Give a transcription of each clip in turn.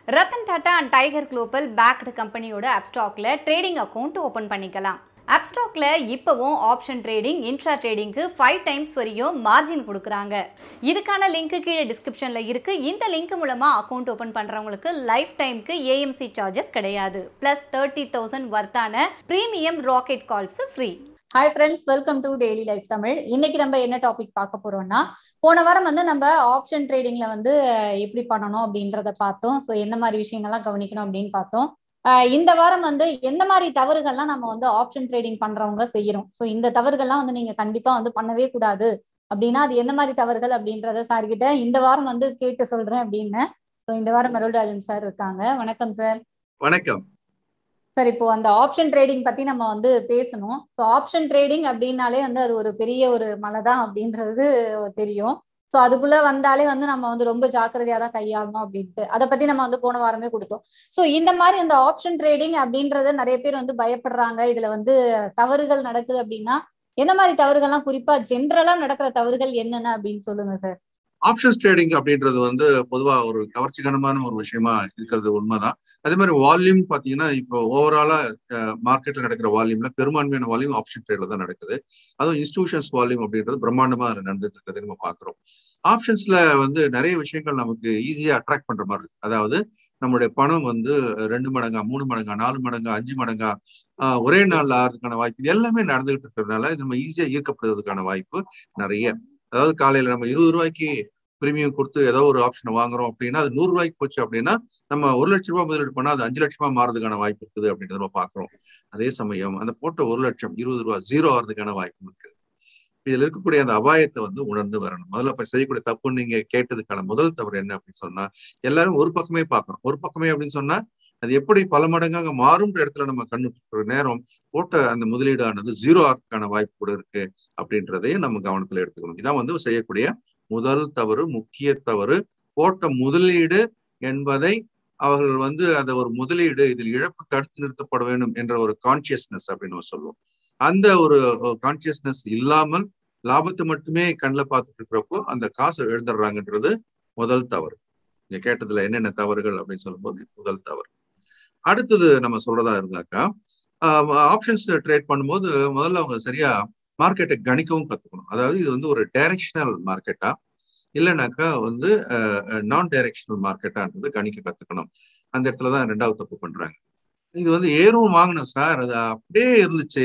Ratan Tata and Tiger Global backed கம்பெனியோட ஆப்ஸ்டாக்ல trading account open பண்ணிக்கலாம் ஆப்ஸ்டாக்ல இப்போவும் ஆப்ஷன் ட்ரேடிங் இன்ட்ரா ட்ரேடிங்க்கு ஃபைவ் டைம்ஸ் வரையும் மார்ஜின் கொடுக்குறாங்க இதுக்கான லிங்க் கீழே டிஸ்கிரிப்ஷன்ல இருக்கு இந்த லிங்க் மூலமா அக்கௌண்ட் ஓப்பன் பண்றவங்களுக்கு லைஃப் டைம்க்கு ஏஎம்சி சார்ஜஸ் கிடையாது பிளஸ் தேர்ட்டி தௌசண்ட் வர்த்தான premium rocket calls free hi friends welcome to daily life Tamil இன்னைக்கு நம்ம என்ன டாபிக் பார்க்க போறோம்னா போன வாரம் வந்து நம்ம ஆப்ஷன் ட்ரேடிங்ல வந்து அஹ், எப்படி பண்ணணும் அப்படின்றத பார்த்தோம் ஸோ எந்த மாதிரி விஷயங்கள்லாம் கவனிக்கணும் அப்படின்னு பார்த்தோம் அஹ், இந்த வாரம் வந்து எந்த மாதிரி தவறுகள்லாம் நம்ம வந்து ஆப்ஷன் ட்ரேடிங் பண்றவங்க செய்யறோம் ஸோ இந்த தவறுகள்லாம் வந்து நீங்க கண்டிப்பா வந்து பண்ணவே கூடாது அப்படின்னா அது என்ன மாதிரி தவறுகள் அப்படின்றத சார் கிட்ட இந்த வாரம் வந்து கேட்டு சொல்றேன் அப்படின்னு ஸோ இந்த வாரம் மருள்ராஜன் சார் இருக்காங்க வணக்கம் சார் வணக்கம் சார் இப்போ அந்த ஆப்ஷன் ட்ரேடிங் பத்தி நம்ம வந்து பேசணும் ஸோ ஆப்ஷன் ட்ரேடிங் அப்படின்னாலே வந்து அது ஒரு பெரிய ஒரு மலை தான் அப்படின்றது தெரியும் ஸோ அதுக்குள்ள வந்தாலே வந்து நம்ம வந்து ரொம்ப ஜாக்கிரதையா தான் கையாளணும் அப்படின்ட்டு அதை பத்தி நம்ம வந்து போன வாரமே கொடுத்தோம் ஸோ இந்த மாதிரி அந்த ஆப்ஷன் ட்ரேடிங் அப்படின்றத நிறைய பேர் வந்து பயப்படுறாங்க இதுல வந்து தவறுகள் நடக்குது அப்படின்னா எந்த மாதிரி தவறுகள்லாம் குறிப்பா ஜென்ரலா நடக்கிற தவறுகள் என்னென்ன அப்படின்னு சொல்லுங்க சார் ஆப்ஷன்ஸ் ட்ரேடிங் அப்படின்றது வந்து பொதுவா ஒரு கவர்ச்சிகரமான ஒரு விஷயமா இருக்கிறது உண்மைதான் அதே மாதிரி வால்யூம் பாத்தீங்கன்னா இப்போ ஓவராலா மார்க்கெட்ல நடக்கிற வால்யூம்ல பெரும்பான்மையான வால்யூம் ஆப்ஷன் ட்ரேட்ல தான் நடக்குது அதுவும் இன்ஸ்டிடியூஷன்ஸ் வால்யூம் அப்படின்றது பிரம்மாண்டமா நடந்துட்டு இருக்கிறது நம்ம பாக்குறோம் ஆப்ஷன்ஸ்ல வந்து நிறைய விஷயங்கள் நமக்கு ஈஸியா அட்ராக்ட் பண்ற மாதிரி இருக்கு அதாவது நம்மளுடைய பணம் வந்து ரெண்டு மடங்கா மூணு மடங்கா நாலு மடங்கா அஞ்சு மடங்கா ஆஹ் ஒரே நாள்ல ஆறதுக்கான வாய்ப்பு இது எல்லாமே நடந்துகிட்டு இருக்கிறதுனால இது நம்ம ஈஸியா ஈர்க்கப்படுறதுக்கான வாய்ப்பு நிறைய அதாவது காலையில நம்ம இருபது ரூபாய்க்கு பிரீமியம் கொடுத்து ஏதோ ஒரு ஆப்ஷன் வாங்குறோம் அப்படின்னா அது நூறு ரூபாய்க்கு போச்சு அப்படின்னா நம்ம ஒரு லட்ச ரூபாய் முதலீடு பண்ணா அது அஞ்சு லட்சமா மாறதுக்கான வாய்ப்பு இருக்குது அப்படின்றத நம்ம பாக்குறோம் அதே சமயம் அந்த போட்ட ஒரு லட்சம் இருபது ரூபாய் ஜீரோ ஆகிறதுக்கான வாய்ப்பு இருக்குது இதுல இருக்கக்கூடிய அந்த அபாயத்தை வந்து உணர்ந்து வரணும் முதல்ல இப்ப செய்யக்கூடிய தப்பு நீங்க கேட்டதுக்கான முதல் தவறு என்ன அப்படின்னு சொன்னா எல்லாரும் ஒரு பக்கமே பாக்குறோம் ஒரு பக்கமே அப்படின்னு சொன்னா அது எப்படி பல மடங்காக மாறும்ன்ற இடத்துல நம்ம கண்ணு நேரம் போட்ட அந்த முதலீடானது ஜீரோ ஆகிறதுக்கான வாய்ப்பு கூட இருக்கு அப்படின்றதையும் நம்ம கவனத்துல எடுத்துக்கணும் இதான் வந்து செய்யக்கூடிய முதல் தவறு முக்கிய தவறு போட்ட முதலீடு என்பதை அவர்கள் வந்து அந்த ஒரு முதலீடு இதில் இழப்பு தடுத்து நிறுத்தப்பட வேண்டும் என்ற ஒரு கான்சியஸ்னஸ் அப்படின்னு நம்ம சொல்லுவோம் அந்த ஒரு கான்சியஸ்னஸ் இல்லாமல் லாபத்தை மட்டுமே கண்ணில் பார்த்துட்டு இருக்கிறப்போ அந்த காசை எழுந்துடுறாங்கன்றது முதல் தவறு நீங்க கேட்டதுல என்னென்ன தவறுகள் அப்படின்னு சொல்லும்போது முதல் தவறு அடுத்தது நம்ம சொல்றதா இருந்தாக்கா ஆப்ஷன்ஸ் ட்ரேட் பண்ணும்போது முதல்ல அவங்க சரியா மார்க்கெட்டை கணிக்கவும் கத்துக்கணும் அதாவது இது வந்து ஒரு டைரக்ஷனல் மார்க்கெட்டா இல்லைனாக்கா வந்து நான் டைரக்ஷனல் மார்க்கெட்டான்றது கணிக்க கத்துக்கணும் அந்த இடத்துலதான் ரெண்டாவது தப்பு பண்றாங்க இது வந்து ஏறும் வாங்கினோம் சார் அது அப்படியே இருந்துச்சு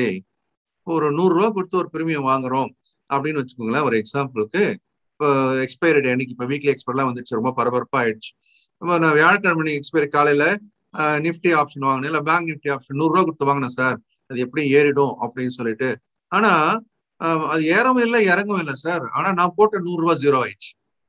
ஒரு நூறு ரூபா கொடுத்து ஒரு பிரீமியம் வாங்குறோம் அப்படின்னு வச்சுக்கோங்களேன் ஒரு எக்ஸாம்பிளுக்கு இப்போ எக்ஸ்பைரி அன்னைக்கு இப்போ வீக்லி எக்ஸ்பைர்லாம் வந்துச்சு ரொம்ப பரபரப்பா ஆயிடுச்சு இப்போ நான் வியாழக்கிழமை எக்ஸ்பைரி காலையில நிஃப்டி ஆப்ஷன் வாங்கினேன் இல்லை பேங்க் நிஃப்டி ஆப்ஷன் நூறு ரூபா கொடுத்து வாங்கினேன் சார் அது எப்படி ஏறிடும் அப்படின்னு சொல்லிட்டு ஆனா அது ஏறவும் இல்லை இறங்கவும் இல்லை சார் ஆனா நான் போட்ட நூறு ரூபாய் ஜீரோ ஆயிடுச்சு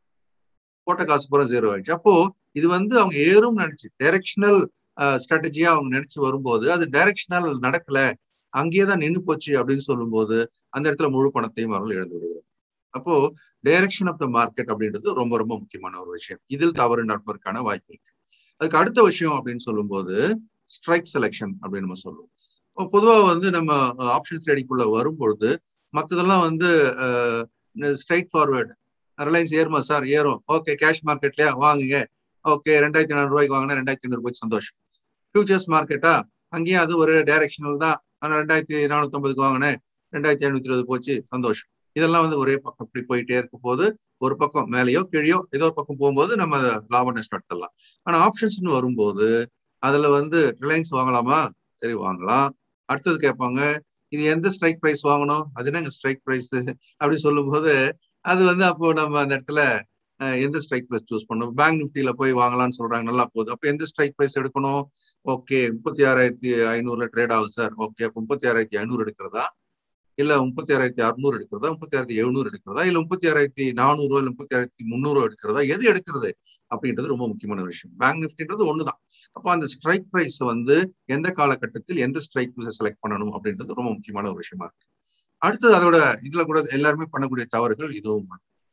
போட்ட காசு பூரா ஜீரோ ஆயிடுச்சு அப்போ இது வந்து அவங்க ஏறும் நினைச்சு டைரக்ஷனல் ஸ்ட்ராட்டஜியா அவங்க நினைச்சு வரும்போது அது டைரக்ஷனல் நடக்கல அங்கேயே தான் நின்று போச்சு அப்படின்னு சொல்லும்போது அந்த இடத்துல முழு பணத்தையும் அவர்கள் இழந்து விடுகிறார் அப்போ டைரக்ஷன் ஆஃப் த மார்க்கெட் அப்படின்றது ரொம்ப ரொம்ப முக்கியமான ஒரு விஷயம் இதில் தவறு நடப்பதற்கான வாய்ப்பு இருக்கு அதுக்கு அடுத்த விஷயம் அப்படின்னு சொல்லும்போது ஸ்ட்ரைக் செலெக்ஷன் அப்படின்னு நம்ம சொல்லுவோம் பொதுவாக வந்து நம்ம ஆப்ஷன் ட்ரேடிங்குள்ள வரும்பொழுது மற்றதெல்லாம் வந்து ஸ்ட்ரைட் ஃபார்வேர்டு ரிலையன்ஸ் ஏறுமா சார் ஏறும் ஓகே கேஷ் மார்க்கெட்லயா வாங்குங்க ஓகே ரெண்டாயிரத்தி ஐநூறு ரூபாய்க்கு வாங்கினா ரெண்டாயிரத்தி ஐநூறு ரூபாய்க்கு சந்தோஷம் ஃபியூச்சர்ஸ் மார்க்கெட்டா அங்கேயும் அது ஒரு டைரக்ஷனல் தான் ஆனால் ரெண்டாயிரத்தி நானூத்தி ஐம்பதுக்கு வாங்கினேன் ரெண்டாயிரத்தி ஐநூத்தி இருபது போச்சு சந்தோஷம் இதெல்லாம் வந்து ஒரே பக்கம் இப்படி போயிட்டே இருக்கும் போது ஒரு பக்கம் மேலேயோ கீழேயோ ஏதோ ஒரு பக்கம் போகும்போது நம்ம லாப நஷ்டம் எடுத்துடலாம் ஆனா ஆப்ஷன்ஸ்னு வரும்போது அதுல வந்து ரிலையன்ஸ் வாங்கலாமா சரி வாங்கலாம் அடுத்தது கேட்பாங்க இது எந்த ஸ்ட்ரைக் ப்ரைஸ் வாங்கணும் அது என்னங்க ஸ்ட்ரைக் ப்ரைஸ் அப்படி சொல்லும்போது அது வந்து அப்போ நம்ம அந்த இடத்துல எந்த ஸ்ட்ரைக் ப்ரைஸ் சூஸ் பண்ணணும் பேங்க் நிஃப்டியில போய் வாங்கலாம்னு சொல்றாங்க நல்லா போகுது அப்போ எந்த ஸ்ட்ரைக் ப்ரைஸ் எடுக்கணும் ஓகே முப்பத்தி ஆறாயிரத்தி ஐநூறுல ட்ரேட் ஆகுது சார் ஓகே அப்போ முப்பத்தி ஆறாயிரத்தி ஐநூறு எடுக்கிறதா இல்ல முப்பத்தி ஆறாயிரத்தி அறுநூறு எடுக்கிறதா முப்பத்தி ஆயிரத்தி எழுநூறு எடுக்கிறதா இல்ல முப்பத்தி ஆறாயிரத்தி நானூறு இல்ல முப்பத்தி ஆயிரத்தி முந்நூறு எடுக்கிறதா எது எடுக்கிறது அப்படின்றது ரொம்ப முக்கியமான விஷயம் பேங்க் நிஃப்டின்றது ஒண்ணுதான் அப்போ அந்த ஸ்ட்ரைக் ப்ரைஸ் வந்து எந்த காலகட்டத்தில் எந்த ஸ்ட்ரைக் ப்ரைஸை செலக்ட் பண்ணணும் அப்படின்றது ரொம்ப முக்கியமான ஒரு விஷயமா இருக்கு அடுத்தது அதோட இதுல கூட எல்லாருமே பண்ணக்கூடிய தவறுகள் இதுவும்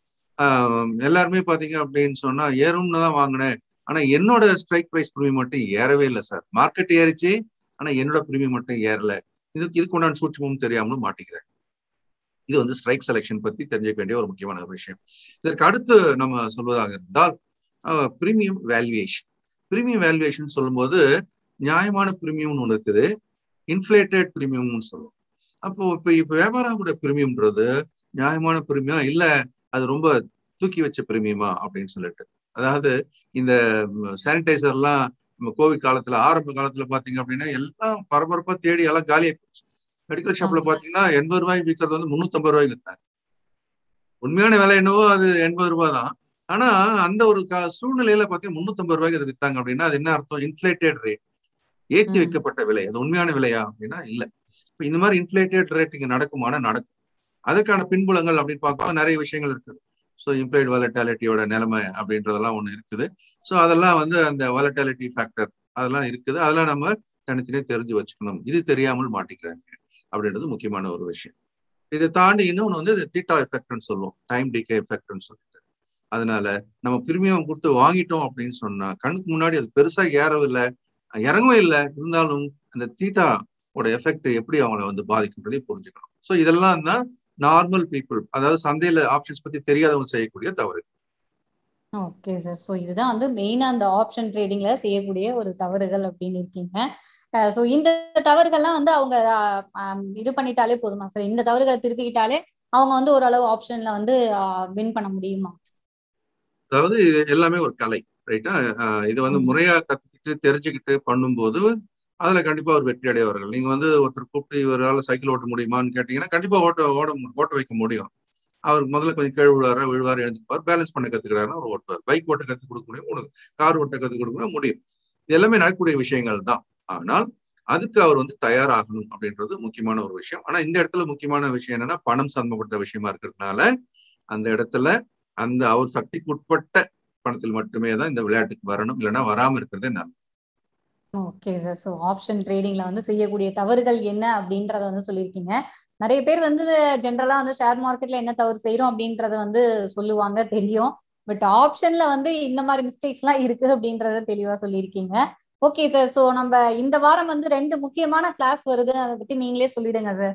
எல்லாருமே பாத்தீங்க அப்படின்னு சொன்னா ஏறும்னு தான் வாங்கினேன் ஆனா என்னோட ஸ்ட்ரைக் ப்ரைஸ் ப்ரீமியம் மட்டும் ஏறவே இல்லை சார் மார்க்கெட் ஏறிச்சு ஆனா என்னோட ப்ரீமியம் மட்டும் ஏறல இதுக்கு இதுக்கு உண்டான சூட்சமும் தெரியாமலும் மாட்டிக்கிறேன் இது வந்து ஸ்ட்ரைக் செலெக்ஷன் பத்தி தெரிஞ்சுக்க வேண்டிய ஒரு முக்கியமான ஒரு விஷயம் இதற்கு அடுத்து நம்ம சொல்வதாக இருந்தால் ப்ரீமியம் வேல்யூவேஷன் பிரீமியம் வேல்யூவேஷன் சொல்லும்போது நியாயமான பிரீமியம்னு ஒன்று இருக்குது இன்ஃபிளேட்டட் பிரீமியம்னு சொல்லுவோம் அப்போ இப்போ இப்போ வியாபாரம் கூட பிரீமியம்ன்றது நியாயமான பிரீமியம் இல்ல அது ரொம்ப தூக்கி வச்ச பிரீமியமா அப்படின்னு சொல்லிட்டு அதாவது இந்த சானிடைசர்லாம் நம்ம கோவிட் காலத்துல ஆரம்ப காலத்துல பாத்தீங்க அப்படின்னா எல்லாம் பரபரப்பா தேடி எல்லாம் காலியா போச்சு மெடிக்கல் ஷாப்ல பாத்தீங்கன்னா எண்பது ரூபாய்க்கு விற்கிறது வந்து முன்னூத்தம்பது ரூபாய்க்கு வித்தாங்க உண்மையான விலை என்னவோ அது எண்பது ரூபாய் தான் ஆனா அந்த ஒரு சூழ்நிலையில பாத்தீங்கன்னா முன்னூத்தம்பது ரூபாய்க்கு அது வித்தாங்க அப்படின்னா அது என்ன அர்த்தம் இன்ஃபிளேட்டட் ரேட் ஏற்றி வைக்கப்பட்ட விலை அது உண்மையான விலையா அப்படின்னா இல்ல இப்ப இந்த மாதிரி இன்ஃபிளேட்டட் ரேட் இங்க நடக்குமானா நடக்கும் அதற்கான பின்புலங்கள் அப்படின்னு பார்க்கும்போது நிறைய விஷயங்கள் இருக்குது ஸோ இம்ப்ளைட் வாலட்டாலிட்டியோட நிலைமை அப்படின்றதெல்லாம் ஒன்று இருக்குது ஸோ அதெல்லாம் வந்து அந்த வாலட்டாலிட்டி ஃபேக்டர் அதெல்லாம் இருக்குது அதெல்லாம் நம்ம தனித்தனியாக தெரிஞ்சு வச்சுக்கணும் இது தெரியாமல் மாட்டிக்கிறாங்க அப்படின்றது முக்கியமான ஒரு விஷயம் இதை தாண்டி இன்னொன்று வந்து தீட்டா எஃபெக்ட்னு சொல்லுவோம் டைம் டிகே எஃபெக்ட்னு சொல்லிட்டு அதனால நம்ம பிரீமியம் கொடுத்து வாங்கிட்டோம் அப்படின்னு சொன்னா கண்ணுக்கு முன்னாடி அது பெருசா ஏறவில்லை இறங்கவும் இல்லை இருந்தாலும் அந்த தீட்டாவோட எஃபெக்ட் எப்படி அவங்கள வந்து பாதிக்குன்றதை புரிஞ்சுக்கணும் ஸோ இதெல்லாம் தான் நார்மல் பீப்புள் அதாவது சந்தையில ஆப்ஷன்ஸ் பத்தி தெரியாதவங்க செய்யக்கூடிய தவறு ஓகே சார் ஸோ இதுதான் வந்து மெயினா அந்த ஆப்ஷன் ட்ரேடிங்ல செய்யக்கூடிய ஒரு தவறுகள் அப்படின்னு இருக்கீங்க ஸோ இந்த தவறுகள்லாம் வந்து அவங்க இது பண்ணிட்டாலே போதுமா சார் இந்த தவறுகளை திருத்திக்கிட்டாலே அவங்க வந்து ஓரளவு ஆப்ஷன்ல வந்து வின் பண்ண முடியுமா அதாவது இது எல்லாமே ஒரு கலை ரைட்டா இது வந்து முறையா கத்துக்கிட்டு தெரிஞ்சுக்கிட்டு பண்ணும்போது அதுல கண்டிப்பா ஒரு வெற்றி அடைவார்கள் நீங்க வந்து ஒருத்தர் கூப்பிட்டு இவரால் சைக்கிள் ஓட்ட முடியுமான்னு கேட்டீங்கன்னா கண்டிப்பா ஓட்ட ஓட ஓட்ட வைக்க முடியும் அவருக்கு முதல்ல கொஞ்சம் கீழ் விழுவாரா விழுவாரு எழுந்துப்பார் பேலன்ஸ் பண்ண கத்துக்கிறாருன்னா அவர் ஓட்டுவார் பைக் ஓட்ட கத்து கொடுக்க முடியும் உங்களுக்கு கார் ஓட்ட கத்து கொடுக்க முடியும் இது எல்லாமே நடக்கக்கூடிய விஷயங்கள் தான் ஆனால் அதுக்கு அவர் வந்து தயாராகணும் அப்படின்றது முக்கியமான ஒரு விஷயம் ஆனா இந்த இடத்துல முக்கியமான விஷயம் என்னன்னா பணம் சம்பந்தப்பட்ட விஷயமா இருக்கிறதுனால அந்த இடத்துல அந்த அவர் சக்திக்கு உட்பட்ட பணத்தில் மட்டுமே தான் இந்த விளையாட்டுக்கு வரணும் இல்லைன்னா வராம இருக்கிறதே நல்லது ஓகே சார் ஸோ ஆப்ஷன் ட்ரேடிங்ல வந்து செய்யக்கூடிய தவறுகள் என்ன அப்படின்றத வந்து சொல்லியிருக்கீங்க நிறைய பேர் வந்து ஜென்ரலா வந்து ஷேர் மார்க்கெட்ல என்ன தவறு செய்யறோம் அப்படின்றத வந்து சொல்லுவாங்க தெரியும் பட் ஆப்ஷன்ல வந்து இந்த மாதிரி மிஸ்டேக்ஸ் எல்லாம் இருக்கு அப்படின்றத தெளிவா சொல்லியிருக்கீங்க ஓகே சார் ஸோ நம்ம இந்த வாரம் வந்து ரெண்டு முக்கியமான கிளாஸ் வருது அதை பத்தி நீங்களே சொல்லிடுங்க sir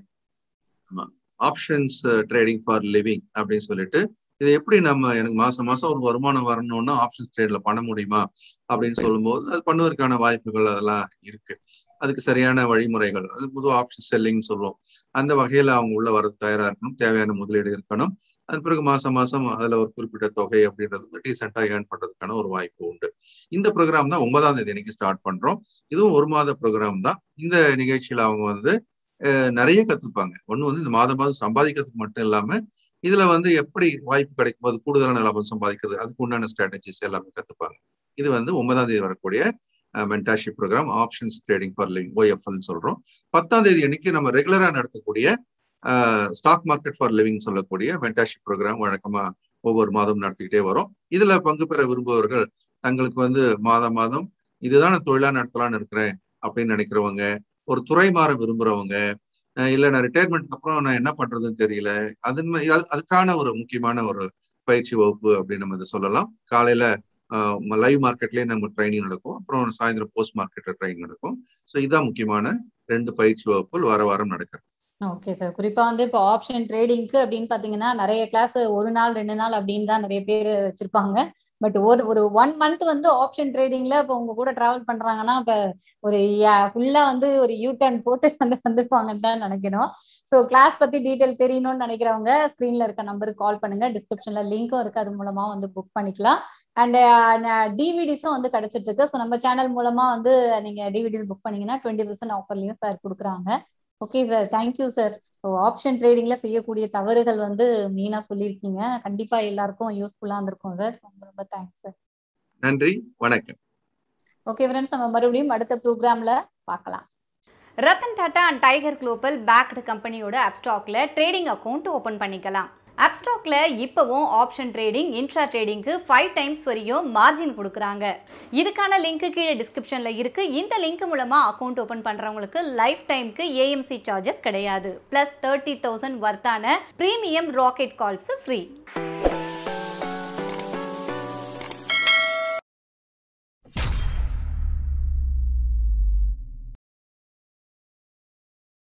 options trading for living அப்படின்னு சொல்லிட்டு இது எப்படி நம்ம எனக்கு மாசம் மாசம் ஒரு வருமானம் வரணும்னா ஆப்ஷன்ஸ் ட்ரேட்ல பண்ண முடியுமா அப்படின்னு சொல்லும்போது அது பண்ணுவதற்கான வாய்ப்புகள் அதெல்லாம் இருக்கு அதுக்கு சரியான வழிமுறைகள் அது பொதுவாக ஆப்ஷன் செல்லிங் சொல்லுவோம் அந்த வகையில அவங்க உள்ள வர தயாரா இருக்கணும் தேவையான முதலீடு இருக்கணும் அதன் பிறகு மாசம் மாசம் அதுல ஒரு குறிப்பிட்ட தொகை அப்படின்றது வந்து டீசெண்டா ஏர்ன் பண்றதுக்கான ஒரு வாய்ப்பு உண்டு இந்த ப்ரோக்ராம் தான் ஒன்பதாம் தேதி அன்னைக்கு ஸ்டார்ட் பண்றோம் இதுவும் ஒரு மாத ப்ரோக்ராம் தான் இந்த நிகழ்ச்சியில அவங்க வந்து நிறைய கத்துப்பாங்க ஒண்ணு வந்து இந்த மாதம் மாதம் சம்பாதிக்கிறதுக்கு மட்டும் இல்லாம இதுல வந்து எப்படி வாய்ப்பு கிடைக்கும் போது கூடுதலான லாபம் சம்பாதிக்கிறது அதுக்கு உண்டான ஸ்ட்ராட்டஜிஸ் எல்லாமே கத்துப்பாங்க இது வந்து ஒன்பதாம் தேதி வரக்கூடிய mentorship programme options trading for living OFL சொல்றோம் பத்தாம் தேதி அன்னைக்கு நம்ம ரெகுலரா நடத்தக்கூடிய ஸ்டாக் மார்க்கெட் ஃபார் லிவிங் சொல்லக்கூடிய மென்டார்ஷிப் ப்ரோக்ராம் வழக்கமா ஒவ்வொரு மாதம் நடத்திக்கிட்டே வரும் இதுல பங்கு பெற விரும்புபவர்கள் தங்களுக்கு வந்து மாதம் மாதம் இதுதான் தொழிலா நடத்தலாம்னு இருக்கிறேன் அப்படின்னு நினைக்கிறவங்க ஒரு துறை மாற விரும்புறவங்க இல்ல நான் ரிட்டையர்மெண்ட்க்கு அப்புறம் நான் என்ன பண்றதுன்னு தெரியல அது அதுக்கான ஒரு முக்கியமான ஒரு பயிற்சி வகுப்பு அப்படின்னு நம்ம இதை சொல்லலாம் காலையில லைவ் மார்க்கெட்லயே நம்ம ட்ரைனிங் நடக்கும் அப்புறம் சாயந்தரம் போஸ்ட் மார்க்கெட்ல ட்ரைனிங் நடக்கும் ஸோ இதுதான் முக்கியமான ரெண்டு பயிற்சி வகுப்புகள் வார வாரம் நடக்கிறது ஓகே சார் குறிப்பா வந்து இப்போ ஆப்ஷன் ட்ரேடிங்க்கு அப்படின்னு பாத்தீங்கன்னா நிறைய கிளாஸ் ஒரு நாள் ரெண்டு நாள் அப்படின்னு தான் நிறைய பேர் வச்சிருப்பாங்க பட் ஒரு ஒரு ஒன் மந்த் வந்து ஆப்ஷன் ட்ரேடிங்ல இப்போ உங்க கூட டிராவல் பண்றாங்கன்னா இப்போ ஒரு ஃபுல்லா வந்து ஒரு யூ டர்ன் போட்டு வந்து வந்துருப்பாங்கன்னு தான் நினைக்கணும் ஸோ கிளாஸ் பத்தி டீட்டெயில் தெரியணும்னு நினைக்கிறவங்க ஸ்க்ரீன்ல இருக்க நம்பருக்கு கால் பண்ணுங்க டிஸ்கிரிப்ஷன்ல லிங்க்கும் இருக்கு அது மூலமா வந்து புக் பண்ணிக்கலாம் அண்ட் டிவிடிஸும் வந்து கிடைச்சிட்டு இருக்கு ஸோ நம்ம சேனல் மூலமா வந்து நீங்க டிவிடிஸ் புக் பண்ணீங்கன்னா டுவெண்ட்டி பர்சன்ட் ஆஃபர்லையும் சார் கொடுக்குறாங்க okay sir thank you sir so option ட்ரேடிங்ல செய்யக்கூடிய தவறுகள் வந்து மெயினா சொல்லியிருக்கீங்க கண்டிப்பா எல்லாருக்கும் யூஸ்ஃபுல்லா இருந்திருக்கும் சார் ரொம்ப ரொம்ப தேங்க்ஸ் சார் நன்றி வணக்கம் ஓகே ஃப்ரெண்ட்ஸ் நம்ம மறுபடியும் அடுத்த ப்ரோக்ராம்ல பார்க்கலாம் Ratan Tata and Tiger Global backed கம்பெனியோட அப்ஸ்டாக்ல ட்ரேடிங் அக்கௌண்ட் ஓப்பன் பண்ணிக்கலாம் அப்ஸ்டாக்ல இப்போவும் ஆப்ஷன் ட்ரேடிங் இன்ட்ரா ட்ரேடிங்க்கு ஃபைவ் டைம்ஸ் வரையும் மார்ஜின் கொடுக்குறாங்க இதுக்கான லிங்க் கீழே டிஸ்கிரிப்ஷன்ல இருக்கு இந்த லிங்க் மூலமா அக்கௌண்ட் ஓப்பன் பண்றவங்களுக்கு லைஃப் டைம்க்கு ஏஎம்சி சார்ஜஸ் கிடையாது பிளஸ் தேர்ட்டி தௌசண்ட் வர்த்தான ப்ரீமியம் ராக்கெட் கால்ஸ் ஃப்ரீ